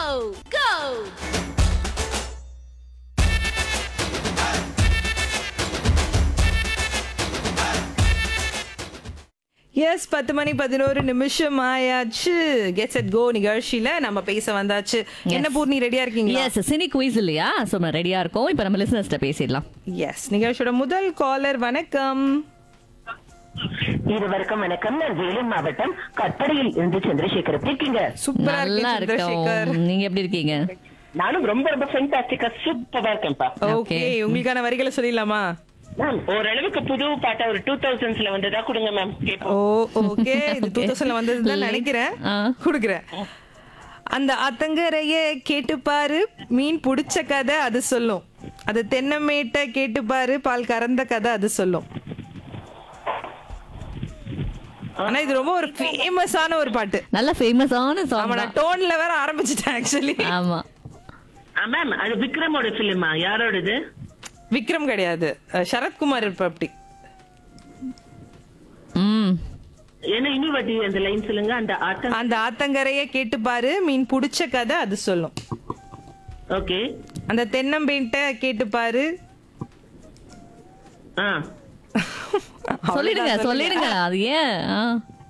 go! S பத்து மணி பதினோரு நிமிஷம் ஆயாச்சு கெட்ஸ் அட் கோ நிகழ்ச்சியில நம்ம பேச வந்தாச்சு என்ன பூர்ணி ரெடியா இருக்கீங்களா எஸ் சினி குயிஸ் இல்லையா ஸோ நம்ம ரெடியா இருக்கோம் இப்போ நம்ம லிசனர்ஸ்ட்ட பேசிடலாம் எஸ் நிகழ்ச்சியோட முதல் காலர் வணக்கம் இருவருக்கும் வணக்கம் நான் வேலூர் மாவட்டம் கற்படையில் இருந்து சந்திரசேகர் எப்படி இருக்கீங்க சூப்பரா நல்லா இருக்கு சந்திரசேகர் இருக்கோம் நீங்க எப்படி இருக்கீங்க நானும் ரொம்ப ரொம்ப ஃபென்டாஸ்டிக்கா சூப்பரா இருக்கேன்ப்பா ஓகே உங்களுக்கான வரிகளை சொல்லிடலாமா மேம் ஓரளவுக்கு புது பாட்டா ஒரு டூ தௌசண்ட்ஸ்ல வந்ததா கொடுங்க மேம் ஓ கேட்போம் ஓகே இது டூ தௌசண்ட்ல வந்ததுதான் நினைக்கிறேன் ஆ. குடுக்குறேன் அந்த அத்தங்கரைய கேட்டு பாரு மீன் புடிச்ச கதை அது சொல்லும் அது தென்னமேட்டை கேட்டு பாரு பால் கறந்த கதை அது சொல்லும் ஆனா இது ரொம்ப ஒரு ஃபேமஸான ஒரு பாட்டு நல்ல ஃபேமஸான ஆமா சாங் நான் டோன்ல வேற ஆரம்பிச்சிட்டேன் ஆக்சுவலி ஆமா மேம் அது விக்ரமோட பிலிமா யாரோடது விக்ரம் கிடையாது அஹ் சரத்குமார் இருப்ப அப்படி ம் என்ன இன்னும் வாட்டி அந்த லைன் சொல்லுங்க அந்த ஆட்டம் அந்த ஆத்தங்கரைய கேட்டு பாரு மீன் புடிச்ச கதை அது சொல்லும் ஓகே அந்த தென்னம்பேட்டை கேட்டு பாரு ஆ சொல்லிடுங்க சொல்லிடுங்க அது ஏன் ஆ.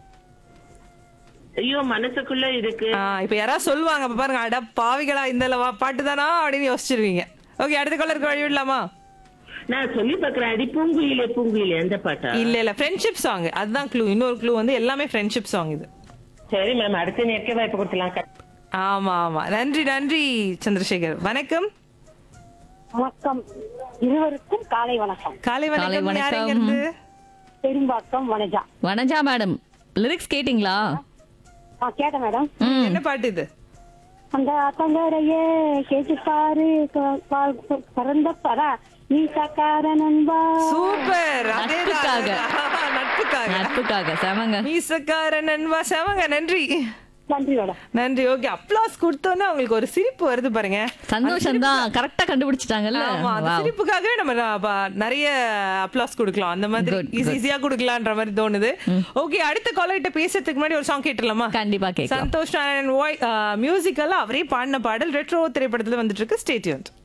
ஐயோ மனசுக்குள்ள இருக்கு ஆ, இப்ப யாராவது சொல்லுவாங்க அப்ப பாருங்க அட பாவிகளா இந்த லவா- பாட்டு தானா அப்படின்னு யோசிச்சிருவீங்க ஓகே அடுத்த கலருக்கு வழி விடலாமா நான் சொல்லி பாக்குறேன் அடி பூங்குயிலே பூங்குயிலே அந்த பாட்டா இல்ல இல்ல ஃப்ரெண்ட்ஷிப் சாங் அதுதான் க்ளூ இன்னொரு க்ளூ வந்து எல்லாமே ஃப்ரெண்ட்ஷிப் சாங் இது சரி மேம் அடுத்த நேரக்கே வாய்ப்பு கொடுத்துலாம் ஆமா ஆமா நன்றி நன்றி சந்திரசேகர் வணக்கம் வணக்கம் இருவருக்கும் காலை வணக்கம் காலை காலை வணக்கம் யார் வணக்கம். எங்க இருந்து பெரும்பாக்கம் வனஜா வனஜா மேடம் லிரிக்ஸ் கேட்டிங்களா ஆ கேட்டேன் மேடம் ம் என்ன பாட்டு இது அந்த அத்தங்கரையே கேட்டு பாரு க- பா- பறந்த பரா நீ சக்கார நண்பா சூப்பர் அதேதான் நட்புக்காக. அதேதான். நட்புக்காக நட்புக்காக செமங்க மீசக்கார நண்பா செவங்க நன்றி நன்றி மேடம் நன்றி ஓகே அப்ளாஸ் கொடுத்தோன்னே அவங்களுக்கு ஒரு சிரிப்பு வருது பாருங்க சந்தோஷம் தான் கரெக்டா கண்டுபிடிச்சிட்டாங்கல்ல ஆமா அந்த Wow. சிரிப்புக்காகவே நம்ம ந- ப- நிறைய அப்ளாஸ் கொடுக்கலாம் அந்த மாதிரி Good, ஈஸி ஈஸியா கொடுக்கலான்ற மாதிரி தோணுது ஓகே அடுத்த காலர்கிட்ட பேசுறதுக்கு முன்னாடி ஒரு சாங் கேட்டுடலாமா கண்டிப்பா கேட்கலாம் சந்தோஷ் மியூசிக்கல்ல அவரே பாடின பாடல் ரெட்ரோ திரைப்படத்துல வந்துட்டு இருக்கு ஸ்டேட்யூன்